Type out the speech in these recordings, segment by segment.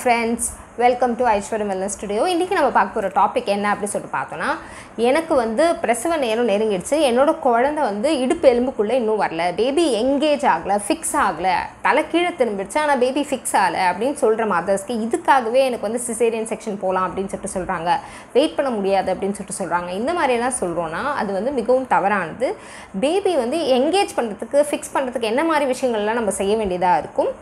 friends welcome to Aishwaryam wellness studio இன்றைக்கி நம்ம பார்க்க போகிற டாபிக் என்ன அப்படின்னு சொல்லிட்டு பார்த்தோன்னா எனக்கு வந்து பிரசவ நேரம் நெருங்கிடுச்சு என்னோட குழந்தை வந்து இடுப்பு எலும்புக்குள்ளே இன்னும் வரல பேபி எங்கேஜ் ஆகலை ஃபிக்ஸ் ஆகலை தலை கீழே திரும்பிடுச்சு ஆனால் பேபி ஃபிக்ஸ் ஆகலை அப்படின்னு சொல்கிற மதர்ஸ்க்கு இதுக்காகவே எனக்கு வந்து சிசேரியன் செக்ஷன் போகலாம் அப்படின்னு சொல்லிட்டு சொல்கிறாங்க வெயிட் பண்ண முடியாது அப்படின்னு சொல்லிட்டு சொல்கிறாங்க இந்த மாதிரியெல்லாம் சொல்கிறோன்னா அது வந்து மிகவும் தவறானது பேபி வந்து எங்கேஜ் பண்ணுறதுக்கு ஃபிக்ஸ் பண்ணுறதுக்கு என்ன மாதிரி விஷயங்கள்லாம் நம்ம செய்ய வேண்டியதாக இருக்கும்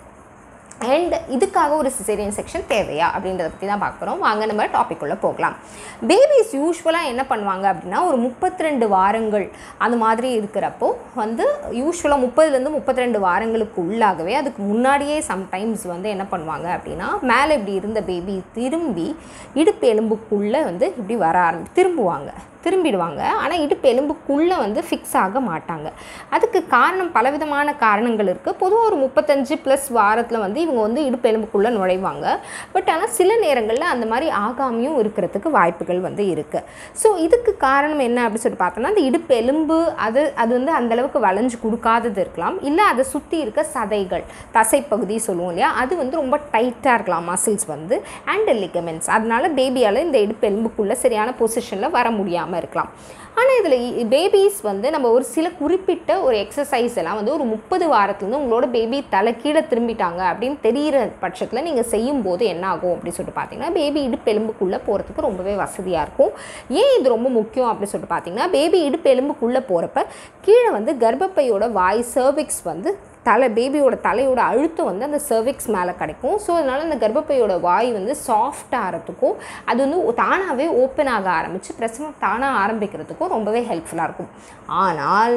அண்ட் இதுக்காக ஒரு சிசேரியன் செக்ஷன் தேவையா அப்படின்றத பற்றி தான் பார்க்குறோம் வாங்க நம்ம டாபிக் உள்ள போகலாம் பேபிஸ் யூஸ்வலாக என்ன பண்ணுவாங்க அப்படின்னா ஒரு முப்பத்தி ரெண்டு வாரங்கள் அந்த மாதிரி இருக்கிறப்போ வந்து யூஸ்வலாக முப்பதுலேருந்து முப்பத்தி ரெண்டு வாரங்களுக்கு உள்ளாகவே அதுக்கு முன்னாடியே சம்டைம்ஸ் வந்து என்ன பண்ணுவாங்க அப்படின்னா மேலே இப்படி இருந்த பேபி திரும்பி இடுப்பு எலும்புக்குள்ளே வந்து இப்படி வர ஆரம்பி திரும்புவாங்க திரும்பிடுவாங்க ஆனால் இடுப்பு எலும்புக்குள்ளே வந்து ஃபிக்ஸ் ஆக மாட்டாங்க அதுக்கு காரணம் பலவிதமான காரணங்கள் இருக்குது பொதுவாக ஒரு முப்பத்தஞ்சு ப்ளஸ் வாரத்தில் வந்து இவங்க வந்து இடுப்பு எலும்புக்குள்ளே நுழைவாங்க பட் ஆனால் சில நேரங்களில் அந்த மாதிரி ஆகாமையும் இருக்கிறதுக்கு வாய்ப்புகள் வந்து இருக்குது ஸோ இதுக்கு காரணம் என்ன அப்படின்னு சொல்லி பார்த்தோன்னா அந்த இடுப்பு எலும்பு அது அது வந்து அந்தளவுக்கு வளைஞ்சு கொடுக்காதது இருக்கலாம் இல்லை அதை சுற்றி இருக்க சதைகள் தசைப்பகுதி சொல்லுவோம் இல்லையா அது வந்து ரொம்ப டைட்டாக இருக்கலாம் மசில்ஸ் வந்து அண்ட் லிகமெண்ட்ஸ் அதனால பேபியால் இந்த இடுப்பு எலும்புக்குள்ளே சரியான பொசிஷனில் வர முடியாமல் இருக்கலாம் ஆனால் இதில் பேபிஸ் வந்து நம்ம ஒரு சில குறிப்பிட்ட ஒரு எக்ஸசைஸ் எல்லாம் வந்து ஒரு முப்பது வாரத்துலேருந்து உங்களோட பேபி தலை கீழே திரும்பிட்டாங்க அப்படின்னு தெரிகிற பட்சத்தில் நீங்கள் செய்யும்போது என்ன ஆகும் அப்படின்னு சொல்லிட்டு பார்த்தீங்கன்னா பேபி இடுப்பு எலும்புக்குள்ளே போகிறதுக்கு ரொம்பவே வசதியாக இருக்கும் ஏன் இது ரொம்ப முக்கியம் அப்படின்னு சொல்லிட்டு பார்த்தீங்கன்னா பேபி இடுப்பு எலும்புக்குள்ளே போகிறப்ப கீழே வந்து கர்ப்பப்பையோட வாய் சர்விக்ஸ் வந்து தலை பேபியோட தலையோட அழுத்தம் வந்து அந்த சர்விக்ஸ் மேலே கிடைக்கும் ஸோ அதனால் அந்த கர்ப்பப்பையோட வாய் வந்து சாஃப்ட் ஆகிறதுக்கும் அது வந்து தானாகவே ஓப்பன் ஆக ஆரம்பித்து பிரசவம் தானாக ஆரம்பிக்கிறதுக்கும் ரொம்பவே ஹெல்ப்ஃபுல்லாக இருக்கும் ஆனால்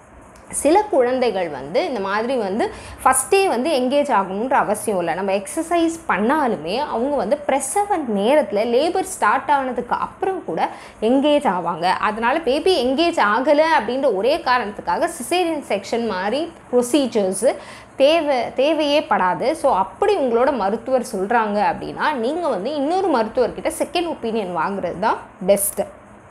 சில குழந்தைகள் வந்து இந்த மாதிரி வந்து ஃபஸ்ட்டே வந்து எங்கேஜ் ஆகணுன்ற அவசியம் இல்லை நம்ம எக்ஸசைஸ் பண்ணாலுமே அவங்க வந்து பிரசவ நேரத்தில் லேபர் ஸ்டார்ட் ஆனதுக்கு அப்புறம் கூட எங்கேஜ் ஆவாங்க அதனால் பேபி எங்கேஜ் ஆகலை அப்படின்ற ஒரே காரணத்துக்காக சிசேரியன் செக்ஷன் மாதிரி ப்ரொசீஜர்ஸு தேவை தேவையே படாது ஸோ அப்படி உங்களோட மருத்துவர் சொல்கிறாங்க அப்படின்னா நீங்கள் வந்து இன்னொரு மருத்துவர்கிட்ட செகண்ட் ஒப்பீனியன் வாங்குறது தான் பெஸ்ட்டு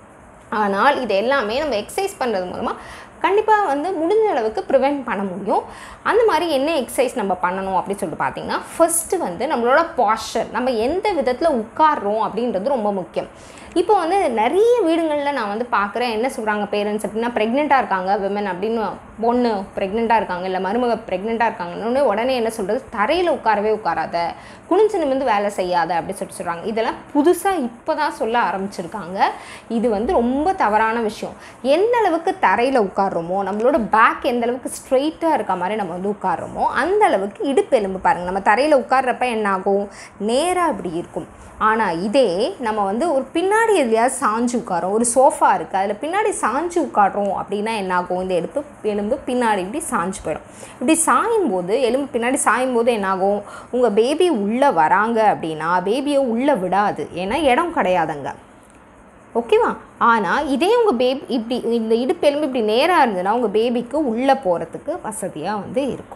ஆனால் இது எல்லாமே நம்ம எக்ஸசைஸ் பண்ணுறது மூலமாக கண்டிப்பாக வந்து முடிஞ்ச அளவுக்கு ப்ரிவெண்ட் பண்ண முடியும் அந்த மாதிரி என்ன எக்ஸசைஸ் நம்ம பண்ணணும் அப்படின்னு சொல்லிட்டு பார்த்தீங்கன்னா ஃபஸ்ட்டு வந்து நம்மளோட பாஸ்டர் நம்ம எந்த விதத்தில் உட்காடுறோம் அப்படின்றது ரொம்ப முக்கியம் இப்போ வந்து நிறைய வீடுகளில் நான் வந்து பார்க்குறேன் என்ன சொல்கிறாங்க பேரண்ட்ஸ் அப்படின்னா ப்ரெக்னெண்ட்டாக இருக்காங்க விமன் அப்படின்னு பொண்ணு ப்ரெக்னெண்ட்டாக இருக்காங்க இல்லை மருமக ப்ரெக்னெண்ட்டாக இருக்காங்கன்னு உடனே என்ன சொல்கிறது தரையில் உட்காரவே உட்காராத குனிஞ்சு நிமிந்து வேலை செய்யாத அப்படின்னு சொல்லிட்டு சொல்கிறாங்க இதெல்லாம் புதுசாக இப்போ தான் சொல்ல ஆரம்பிச்சிருக்காங்க இது வந்து ரொம்ப தவறான விஷயம் எந்த அளவுக்கு தரையில் உட்காடுறோமோ நம்மளோட பேக் எந்த அளவுக்கு ஸ்ட்ரெயிட்டாக இருக்க மாதிரி நம்ம வந்து உட்காடுறோமோ அந்த அளவுக்கு இடுப்பு எலும்பு பாருங்கள் நம்ம தரையில் உட்கார்றப்ப என்ன ஆகும் நேராக இப்படி இருக்கும் ஆனால் இதே நம்ம வந்து ஒரு பின்னாடி எதுலையாவது சாஞ்சு உட்காரோம் ஒரு சோஃபா இருக்குது அதில் பின்னாடி சாஞ்சு உட்காடுறோம் அப்படின்னா என்ன ஆகும் இந்த எடுப்பு எலும்பு பின்னாடி இப்படி சாஞ்சு போயிடும் இப்படி சாயும் போது எலும்பு பின்னாடி சாயும் போது என்னாகும் உங்கள் பேபி உள்ளே வராங்க அப்படின்னா பேபியை உள்ளே விடாது ஏன்னா இடம் கிடையாதுங்க ஓகேவா ஆனால் இதே உங்கள் பேபி இப்படி இந்த இடுப்பு எலும்பு இப்படி நேராக இருந்ததுன்னா உங்கள் பேபிக்கு உள்ளே போகிறதுக்கு வசதியாக வந்து இருக்கும்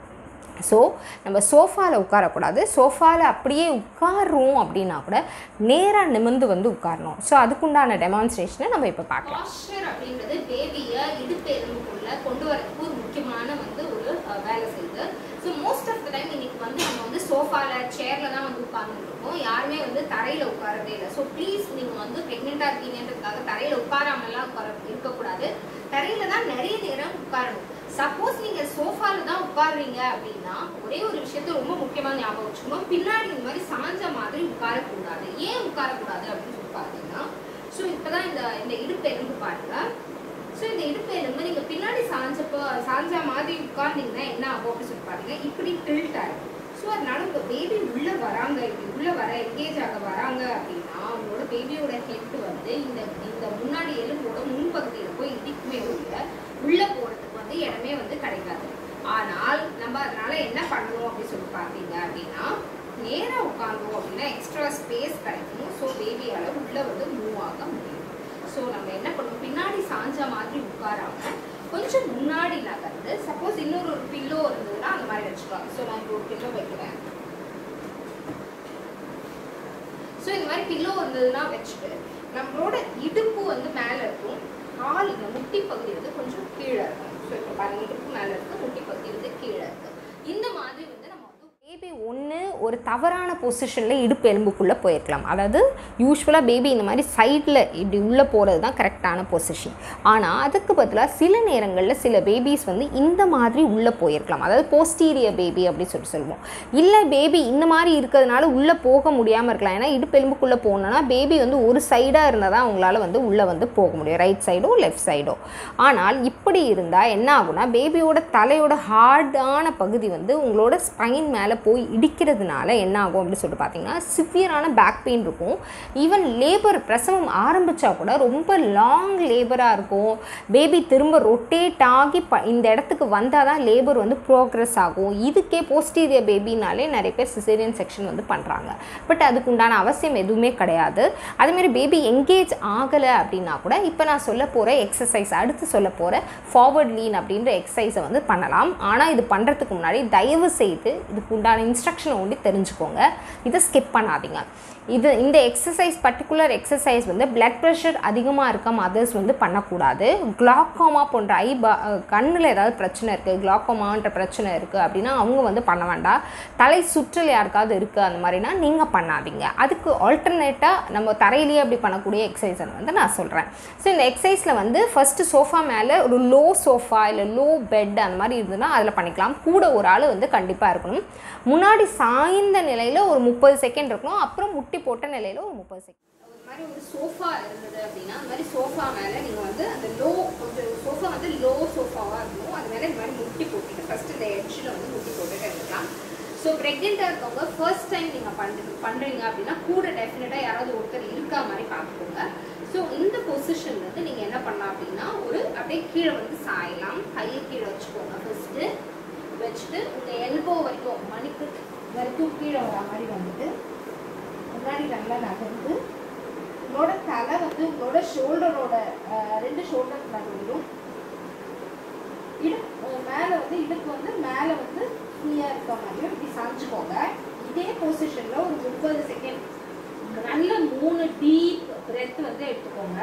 ஸோ நம்ம சோஃபாவில் உட்காரக்கூடாது சோஃபாவில் அப்படியே உட்காடுறோம் அப்படின்னா கூட நேராக நிமிர்ந்து வந்து உட்காரணும் ஸோ அதுக்குண்டான டெமான்ஸ்ட்ரேஷனை நம்ம இப்போ பார்க்கலாம் பாஸ்டர் அப்படின்றது பேபியை இடுப்பு எலும்புக்குள்ள கொண்டு வரதுக்கு ஒரு முக்கியமான வந்து ஒரு அஹ், வேலை செய்யுது so most of the time இன்னைக்கு வந்து நம்ம வந்து சோஃபால சேர்ல தான் வந்து உட்கார்ந்துட்டு இருக்கோம் யாருமே வந்து தரையில உட்காரதே இல்லை ஸோ ப்ளீஸ் நீங்க வந்து பிரெக்னெண்டா இருக்கீங்கன்றதுக்காக தரையில உட்காராமலாம் உட்கார இருக்கக்கூடாது தரையில தான் நிறைய நேரம் உட்காரணும் சப்போஸ் நீங்க சோஃபால தான் உட்காருறீங்க அப்படின்னா ஒரே ஒரு விஷயத்த ரொம்ப முக்கியமா ஞாபகம் வச்சுக்கணும் பின்னாடி இந்த மாதிரி சாஞ்ச மாதிரி உட்காரக்கூடாது ஏன் உட்காரக்கூடாது அப்படின்னு சொல்லி பார்த்தீங்கன்னா ஸோ இப்போதான் இந்த இந்த இடுப்பு எலும்பு பாருங்க ஸோ இந்த இடுப்பு எலும்பு நீங்கள் பின்னாடி சாஞ்சப்போ சாஞ்ச மாதிரி உட்கார்ந்தீங்கன்னா என்ன ஆகும் அப்படின்னு சொல்லி பாருங்க இப்படி டில்ட் ஆகும் ஸோ அதனால உங்கள் பேபி உள்ளே வராங்க இப்படி உள்ளே வர எங்கேஜ் ஆக வராங்க அப்படின்னா உங்களோட பேபியோட ஹெட் வந்து இந்த இந்த முன்னாடி எலும்போட முன்பகுதியில் போய் இடிக்குமே ஒழிய உள்ளே போகிறதுக்கு வந்து இடமே வந்து கிடைக்காது ஆனால் நம்ம அதனால என்ன பண்ணணும் அப்படின்னு சொல்லி பார்த்தீங்க அப்படின்னா நேராக உட்காந்தோம் அப்படின்னா எக்ஸ்ட்ரா ஸ்பேஸ் கிடைக்கும் ஸோ பேபியால் உள்ளே வந்து மூவ் ஆக முடியும் ஸோ நம்ம என்ன பண்ணணும் பின்னாடி சாஞ்ச மாதிரி உட்காராம கொஞ்சம் முன்னாடி நகர்ந்து சப்போஸ் இன்னொரு ஒரு பில்லோ இருந்ததுன்னா அந்த மாதிரி வச்சுக்கலாம் ஸோ நான் இப்போ ஒரு பில்லோ வைக்கிறேன் ஸோ இந்த மாதிரி பில்லோ இருந்ததுன்னா வச்சுட்டு நம்மளோட இடுப்பு வந்து மேலே இருக்கும் கால் இந்த முட்டி பகுதி வந்து கொஞ்சம் கீழே இருக்கும் ஸோ இப்போ பாருங்க இடுப்பு மேலே இருக்கு முட்டி பகுதி வந்து கீழே இருக்கு இந்த மாதிரி வந்து நம்ம வந்து பேபி ஒன்று ஒரு தவறான பொசிஷனில் இடுப்பு எலும்புக்குள்ளே போயிருக்கலாம் அதாவது யூஸ்வலாக பேபி இந்த மாதிரி சைடில் இப்படி உள்ளே போகிறது தான் கரெக்டான பொசிஷன் ஆனால் அதுக்கு பதிலாக சில நேரங்களில் சில பேபிஸ் வந்து இந்த மாதிரி உள்ளே போயிருக்கலாம் அதாவது போஸ்டீரியர் பேபி அப்படி சொல்லி சொல்லுவோம் இல்லை பேபி இந்த மாதிரி இருக்கிறதுனால உள்ளே போக முடியாமல் இருக்கலாம் ஏன்னா இடுப்பு எலும்புக்குள்ளே போகணுன்னா பேபி வந்து ஒரு சைடாக இருந்தால் தான் அவங்களால வந்து உள்ளே வந்து போக முடியும் ரைட் சைடோ லெஃப்ட் சைடோ ஆனால் இப்படி இருந்தால் என்ன ஆகும்னா பேபியோட தலையோட ஹார்டான பகுதி வந்து உங்களோட ஸ்பைன் மேலே போய் இடிக்கிறதுனால என்ன ஆகும் அப்படின்னு சொல்லிட்டு பார்த்தீங்கன்னா சிவியரான பேக் பெயின் இருக்கும் ஈவன் லேபர் பிரசவம் ஆரம்பித்தா கூட ரொம்ப லாங் லேபராக இருக்கும் பேபி திரும்ப ரொட்டேட் ஆகி ப இந்த இடத்துக்கு வந்தால் தான் லேபர் வந்து ப்ரோக்ரஸ் ஆகும் இதுக்கே போஸ்டீரியர் பேபினாலே நிறைய பேர் சிசேரியன் செக்ஷன் வந்து பண்ணுறாங்க பட் அதுக்கு உண்டான அவசியம் எதுவுமே கிடையாது அதேமாதிரி பேபி எங்கேஜ் ஆகலை அப்படின்னா கூட இப்போ நான் சொல்ல போகிற எக்ஸசைஸ் அடுத்து சொல்ல போகிற ஃபார்வர்ட் லீன் அப்படின்ற எக்ஸசைஸை வந்து பண்ணலாம் ஆனால் இது பண்ணுறதுக்கு முன்னாடி தயவு செய்து இதுக்கு உண்டான இன்ஸ்ட்ரக்ஷனை ஒண்டி தெரிஞ்சுக்கோங்க இதை ஸ்கிப் பண்ணாதீங்க இது இந்த எக்ஸசைஸ் பர்டிகுலர் எக்ஸசைஸ் வந்து பிளட் ப்ரெஷர் அதிகமாக இருக்க மதர்ஸ் வந்து பண்ணக்கூடாது கிளாக்கோமா போன்ற ஐ பா கண்ணில் ஏதாவது பிரச்சனை இருக்குது கிளாக்கோமான்ற பிரச்சனை இருக்குது அப்படின்னா அவங்க வந்து பண்ண வேண்டாம் தலை சுற்றல் யாருக்காவது இருக்குது அந்த மாதிரினா நீங்கள் பண்ணாதீங்க அதுக்கு ஆல்டர்னேட்டாக நம்ம தரையிலேயே அப்படி பண்ணக்கூடிய எக்ஸசைஸை வந்து நான் சொல்கிறேன் ஸோ இந்த எக்ஸசைஸில் வந்து ஃபஸ்ட்டு சோஃபா மேலே ஒரு லோ சோஃபா இல்லை லோ பெட் அந்த மாதிரி இருந்ததுன்னா அதில் பண்ணிக்கலாம் கூட ஒரு ஆள் வந்து கண்டிப்பாக இருக்கணும் முன்னாடி சாய்ந்த நிலையில் ஒரு முப்பது செகண்ட் இருக்கணும் அப்புறம் முட்டி போட்ட நிலையில் ஒரு முப்பது செகண்ட் ஒரு மாதிரி ஒரு சோஃபா இருந்தது அப்படின்னா அந்த மாதிரி சோஃபா மேலே நீங்கள் வந்து அந்த லோ கொஞ்சம் சோஃபா வந்து லோ சோஃபாவாக இருக்கணும் அது மேலே இந்த மாதிரி முட்டி போட்டுட்டு ஃபஸ்ட்டு இந்த எட்ஜில் வந்து முட்டி போட்டுட்டு இருக்கலாம் ஸோ ப்ரெக்னெண்ட்டாக இருக்கவங்க ஃபர்ஸ்ட் டைம் நீங்கள் பண்ணுறது பண்ணுறீங்க அப்படின்னா கூட டெஃபினட்டாக யாராவது ஒருத்தர் இருக்கா மாதிரி பார்த்துக்கோங்க ஸோ இந்த பொசிஷன் வந்து நீங்கள் என்ன பண்ணலாம் அப்படின்னா ஒரு அப்படியே கீழே வந்து சாயலாம் கையை கீழே வச்சுக்கோங்க ஃபஸ்ட்டு வச்சுட்டு உங்கள் எல்போ வரைக்கும் மணிக்கு வரைக்கும் கீழே வர மாதிரி வந்துட்டு முன்னாடி நல்லா நகர்ந்து உங்களோட தலை வந்து உங்களோட ஷோல்டரோட ரெண்டு ஷோல்டர் நடுவிலும் இடு மேலே வந்து இடுப்பு வந்து மேலே வந்து ஃப்ரீயாக இருக்க மாதிரியும் இப்படி சாஞ்சுக்கோங்க இதே பொசிஷனில் ஒரு முப்பது செகண்ட் நல்ல மூணு டீப் பிரெத் வந்து எடுத்துக்கோங்க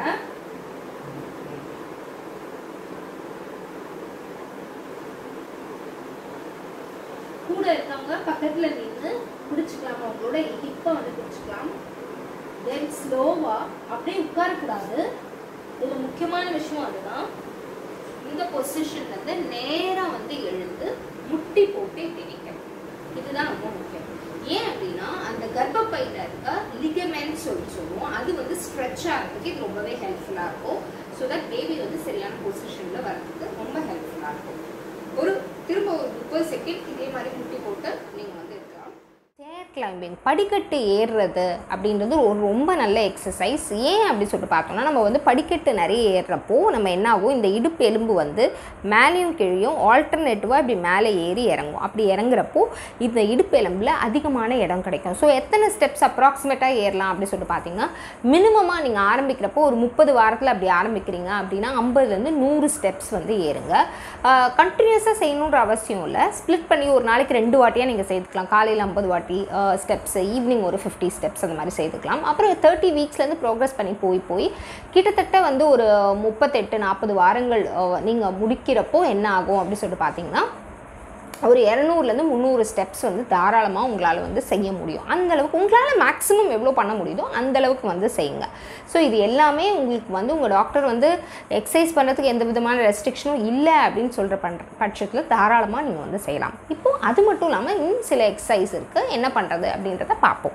கூட இருக்கவங்க பக்கத்துல நின்று பிடிச்சிக்கலாம் அவங்களோட ஹிப்பை வந்து பிடிச்சிக்கலாம் தென் ஸ்லோவா அப்படியே உட்காரக்கூடாது இதுல முக்கியமான விஷயம் அதுதான் இந்த பொசிஷன்ல இருந்து நேரா வந்து எழுந்து முட்டி போட்டு இப்படி நிற்கணும் இதுதான் ரொம்ப முக்கியம் ஏன் அப்படின்னா அந்த கர்ப்பப்பையில இருக்க லிகமெண்ட் சொல்லி சொல்லுவோம் அது வந்து ஸ்ட்ரெச் ஆகிறதுக்கு இது ரொம்பவே ஹெல்ப்ஃபுல்லா இருக்கும் ஸோ தட் பேபி வந்து சரியான பொசிஷன்ல வர்றதுக்கு ரொம்ப ஹெல்ப்ஃபுல்லா இருக்கும் ஒரு திரும்ப ஒரு முப்பது செகண்ட் இதே மாதிரி முட்டி போட்டு நீங்க வந்து இருக்கலாம் ஸ்டேர் கிளைம்பிங் படிக்கட்டு ஏறுறது அப்படின்றது ஒரு ரொம்ப நல்ல எக்ஸசைஸ் ஏன் அப்படி சொல்லிட்டு பார்த்தோம்னா நம்ம வந்து படிக்கட்டு நிறைய ஏறுறப்போ நம்ம என்ன ஆகும் இந்த இடுப்பு எலும்பு வந்து மேலேயும் கீழேயும் ஆல்டர்னேட்டிவாக இப்படி மேலே ஏறி இறங்கும் அப்படி இறங்குறப்போ இந்த இடுப்பு எலும்பில் அதிகமான இடம் கிடைக்கும் ஸோ எத்தனை ஸ்டெப்ஸ் அப்ராக்சிமேட்டாக ஏறலாம் அப்படின்னு சொல்லிட்டு பார்த்தீங்கன்னா மினிமமாக நீங்கள் ஆரம்பிக்கிறப்போ ஒரு முப்பது வாரத்தில் அப்படி ஆரம்பிக்கிறீங்க அப்படின்னா ஐம்பதுலேருந்து நூறு ஸ்டெப்ஸ் வந்து ஏறுங்க கண்டினியூஸாக செய்யணுன்ற அவசியம் இல்லை ஸ்ப்ளிட் பண்ணி ஒரு நாளைக்கு ரெண்டு வாட்டியாக நீங்கள் செய்துக்கலாம் காலையில் ஐம்பது வாட்டி ஸ்டெப்ஸ் ஈவினிங் ஒரு ஃபிஃப்டி ஸ்டெப்ஸ் அந்த மாதிரி செய்துக்கலாம் அப்புறம் தேர்ட்டி வீக்ஸ்லேருந்து ப்ரோக்ரஸ் பண்ணி போய் போய் கிட்டத்தட்ட வந்து ஒரு முப்பத்தெட்டு நாற்பது வாரங்கள் நீங்கள் முடிக்கிறப்போ என்ன ஆகும் அப்படின்னு சொல்லிட்டு பார்த்தீங்கன்னா ஒரு இரநூறுலேருந்து முந்நூறு ஸ்டெப்ஸ் வந்து தாராளமாக உங்களால் வந்து செய்ய முடியும் அந்த அளவுக்கு உங்களால் மேக்ஸிமம் எவ்வளோ பண்ண முடியுதோ அந்த அளவுக்கு வந்து செய்யுங்க ஸோ இது எல்லாமே உங்களுக்கு வந்து உங்கள் டாக்டர் வந்து எக்ஸசைஸ் பண்ணுறதுக்கு எந்த விதமான ரெஸ்ட்ரிக்ஷனும் இல்லை அப்படின்னு சொல்கிற பண்ணுற பட்சத்தில் தாராளமாக நீங்கள் வந்து செய்யலாம் இப்போது அது மட்டும் இல்லாமல் இன்னும் சில எக்ஸசைஸ் இருக்குது என்ன பண்ணுறது அப்படின்றத பார்ப்போம்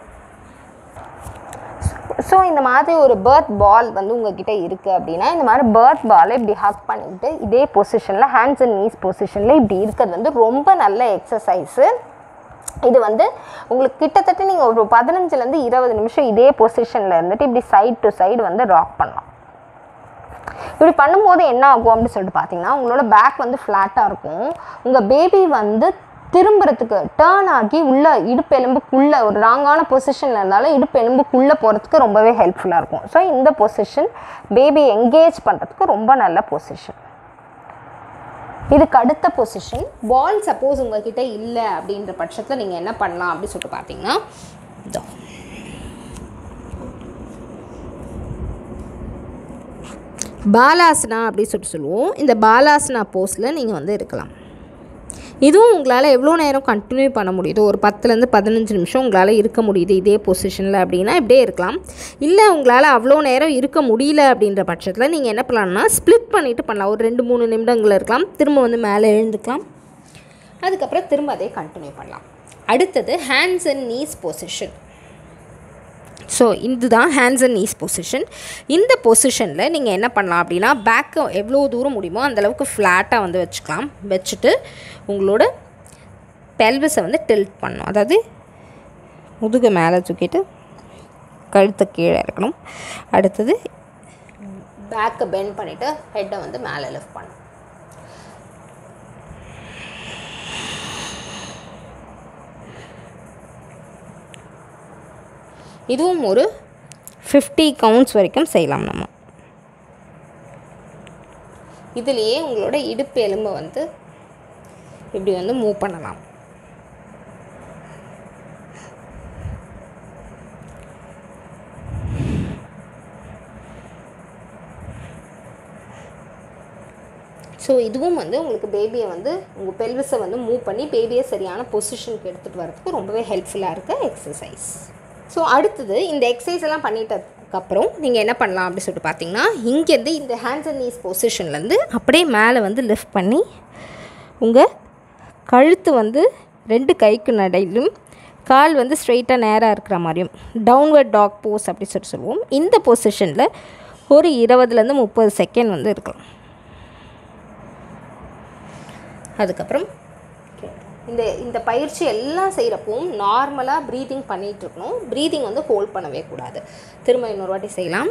ஸோ இந்த மாதிரி ஒரு பேர்த் பால் வந்து உங்ககிட்ட இருக்குது அப்படின்னா இந்த மாதிரி பேர்த் பாலை இப்படி ஹக் பண்ணிக்கிட்டு இதே பொசிஷனில் ஹேண்ட்ஸ் அண்ட் நீஸ் பொசிஷனில் இப்படி இருக்கிறது வந்து ரொம்ப நல்ல எக்ஸசைஸு இது வந்து உங்களுக்கு கிட்டத்தட்ட நீங்கள் ஒரு பதினஞ்சுலேருந்து இருபது நிமிஷம் இதே பொசிஷனில் இருந்துட்டு இப்படி சைடு டு சைடு வந்து ராக் பண்ணலாம் இப்படி பண்ணும்போது என்ன ஆகும் அப்படின்னு சொல்லிட்டு பார்த்தீங்கன்னா உங்களோட பேக் வந்து ஃப்ளாட்டாக இருக்கும் உங்கள் பேபி வந்து திரும்புறதுக்கு டேர்ன் ஆகி உள்ள இடுப்பு எலும்புக்குள்ளே ஒரு ராங்கான பொசிஷனில் இருந்தாலும் இடுப்பு எலும்புக்குள்ளே போகிறதுக்கு ரொம்பவே ஹெல்ப்ஃபுல்லாக இருக்கும் ஸோ இந்த பொசிஷன் பேபி என்கேஜ் பண்ணுறதுக்கு ரொம்ப நல்ல பொசிஷன் இதுக்கு அடுத்த பொசிஷன் பால் சப்போஸ் உங்ககிட்ட இல்லை அப்படின்ற பட்சத்தில் நீங்கள் என்ன பண்ணலாம் அப்படின்னு சொல்லிட்டு பார்த்தீங்கன்னா இதோ பாலாசனா அப்படி சொல்லிட்டு சொல்லுவோம் இந்த பாலாசனா போஸில் நீங்கள் வந்து இருக்கலாம் இதுவும் உங்களால் எவ்வளோ நேரம் கண்டினியூ பண்ண முடியுதோ ஒரு பத்துலேருந்து பதினஞ்சு நிமிஷம் உங்களால் இருக்க முடியுது இதே பொசிஷனில் அப்படின்னா இப்படியே இருக்கலாம் இல்லை உங்களால் அவ்வளோ நேரம் இருக்க முடியல அப்படின்ற பட்சத்தில் நீங்கள் என்ன பண்ணலாம்னா ஸ்ப்ளிட் பண்ணிவிட்டு பண்ணலாம் ஒரு ரெண்டு மூணு நிமிடங்கள் இருக்கலாம் திரும்ப வந்து மேலே எழுந்துக்கலாம் அதுக்கப்புறம் திரும்ப அதே கண்டினியூ பண்ணலாம் அடுத்தது hands and knees position so இதுதான் ஹேண்ட்ஸ் அண்ட் நீஸ் பொசிஷன் இந்த பொசிஷனில் நீங்கள் என்ன பண்ணலாம் அப்படின்னா பேக்கை எவ்வளோ தூரம் முடியுமோ அந்தளவுக்கு ஃப்ளாட்டாக வந்து வச்சுக்கலாம் வச்சுட்டு உங்களோட பெல்விஸை வந்து டில்ட் பண்ணணும் அதாவது முதுகு மேலே தூக்கிட்டு கழுத்தை கீழே இறக்கணும் அடுத்தது பேக்கை பெண்ட் பண்ணிவிட்டு ஹெட்டை வந்து மேலே லிஃப்ட் பண்ணணும் இதுவும் ஒரு ஃபிஃப்டி கவுண்ட்ஸ் வரைக்கும் செய்யலாம் நம்ம இதுலேயே உங்களோட இடுப்பு எலும்பை வந்து இப்படி வந்து மூவ் பண்ணலாம் ஸோ இதுவும் வந்து உங்களுக்கு பேபியை வந்து உங்கள் பெல்விஸை வந்து மூவ் பண்ணி பேபியை சரியான பொசிஷனுக்கு எடுத்துகிட்டு வரதுக்கு ரொம்பவே ஹெல்ப்ஃபுல்லாக இருக்க எக்ஸசைஸ் ஸோ அடுத்தது இந்த எக்ஸசைஸ் எல்லாம் பண்ணிட்டதுக்கப்புறம் நீங்கள் என்ன பண்ணலாம் அப்படின்னு சொல்லிட்டு பார்த்தீங்கன்னா இங்கேருந்து இந்த ஹேண்ட்ஸ் அண்ட் நீஸ் பொசிஷன்லேருந்து அப்படியே மேலே வந்து லிஃப்ட் பண்ணி உங்கள் கழுத்து வந்து ரெண்டு கைக்கு நடையிலும் கால் வந்து ஸ்ட்ரெயிட்டாக நேராக இருக்கிற மாதிரியும் டவுன்வர்ட் டாக் போஸ் அப்படி சொல்லிட்டு சொல்லுவோம் இந்த பொசிஷனில் ஒரு இருபதுலேருந்து முப்பது செகண்ட் வந்து இருக்கலாம் அதுக்கப்புறம் இந்த இந்த பயிற்சி எல்லாம் செய்கிறப்பவும் நார்மலாக ப்ரீதிங் பண்ணிகிட்டு இருக்கணும் ப்ரீதிங் வந்து ஹோல்ட் பண்ணவே கூடாது திரும்ப இன்னொரு வாட்டி செய்யலாம்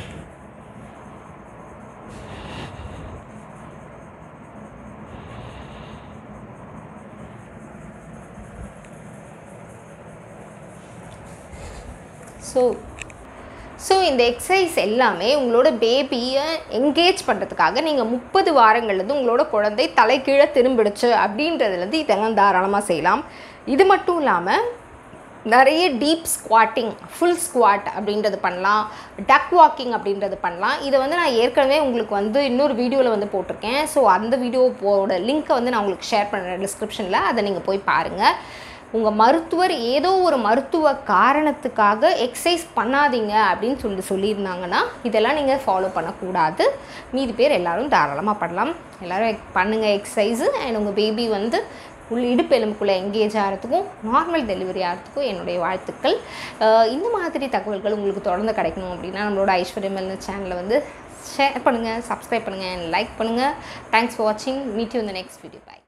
ஸோ ஸோ இந்த எக்ஸசைஸ் எல்லாமே உங்களோட பேபியை என்கேஜ் பண்ணுறதுக்காக நீங்கள் முப்பது வாரங்கள்லேருந்து உங்களோட குழந்தை தலைக்கீழே திரும்பிடுச்சு அப்படின்றதுலேருந்து இதெல்லாம் தாராளமாக செய்யலாம் இது மட்டும் இல்லாமல் நிறைய டீப் ஸ்குவாட்டிங் ஃபுல் ஸ்குவாட் அப்படின்றது பண்ணலாம் டக் வாக்கிங் அப்படின்றது பண்ணலாம் இதை வந்து நான் ஏற்கனவே உங்களுக்கு வந்து இன்னொரு வீடியோவில் வந்து போட்டிருக்கேன் ஸோ அந்த வீடியோவோட லிங்க்கை வந்து நான் உங்களுக்கு ஷேர் பண்ணுறேன் டிஸ்கிரிப்ஷனில் அதை நீங்கள் போய் பாருங்கள் உங்கள் மருத்துவர் ஏதோ ஒரு மருத்துவ காரணத்துக்காக எக்ஸசைஸ் பண்ணாதீங்க அப்படின்னு சொல்லி சொல்லியிருந்தாங்கன்னா இதெல்லாம் நீங்கள் ஃபாலோ பண்ணக்கூடாது மீதி பேர் எல்லோரும் தாராளமாக பண்ணலாம் எல்லோரும் பண்ணுங்கள் எக்ஸசைஸு அண்ட் உங்கள் பேபி வந்து உள் இடுப்பு எலும்புக்குள்ளே எங்கேஜ் ஆகிறதுக்கும் நார்மல் டெலிவரி ஆகிறதுக்கும் என்னுடைய வாழ்த்துக்கள் அஹ் இந்த மாதிரி தகவல்கள் உங்களுக்கு தொடர்ந்து கிடைக்கணும் அப்படின்னா நம்மளோட ஐஸ்வர்யம் வெல்னஸ் சேனலை வந்து ஷேர் பண்ணுங்கள் சப்ஸ்கிரைப் பண்ணுங்கள் லைக் பண்ணுங்கள் தேங்க்ஸ் ஃபார் வாட்சிங் மீட் யூ இந்த நெக்ஸ்ட் வீடியோ பை